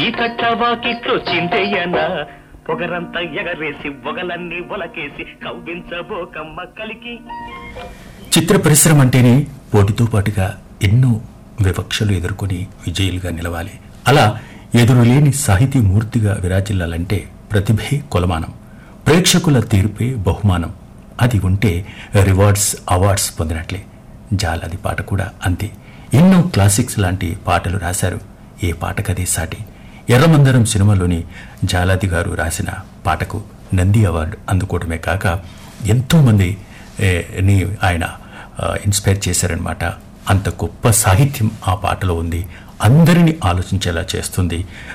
చీకట్ల వాకిట్లో చింతయ్యన పొగరంతా ఎగరేసి పొగలన్నీ ఒలకేసి కవ్వించబోకమ్మ కలికి చిత్ర పరిశ్రమ అంటేనే పోటీతో పాటుగా ఎన్నో వివక్షలు ఎదుర్కొని విజయులుగా నిలవాలి అలా ఎదురులేని సాహితీ మూర్తిగా విరాజిల్లాలంటే ప్రతిభే కొలమానం ప్రేక్షకుల తీర్పే బహుమానం అది ఉంటే రివార్డ్స్ అవార్డ్స్ పొందినట్లే జాలాది పాట కూడా అంతే ఎన్నో క్లాసిక్స్ లాంటి పాటలు రాశారు ఏ పాటకదే సాటి ఎర్రమందరం సినిమాలోని జాలాది గారు రాసిన పాటకు నంది అవార్డు అందుకోవడమే కాక ఎంతోమంది ఏ, ని ఆయన ఆ, ఇన్స్పైర్ చేశారనమాట అంత గొప్ప సాహిత్యం ఆ పాటలో ఉంది అందరినీ ఆలోచించేలా చేస్తుంది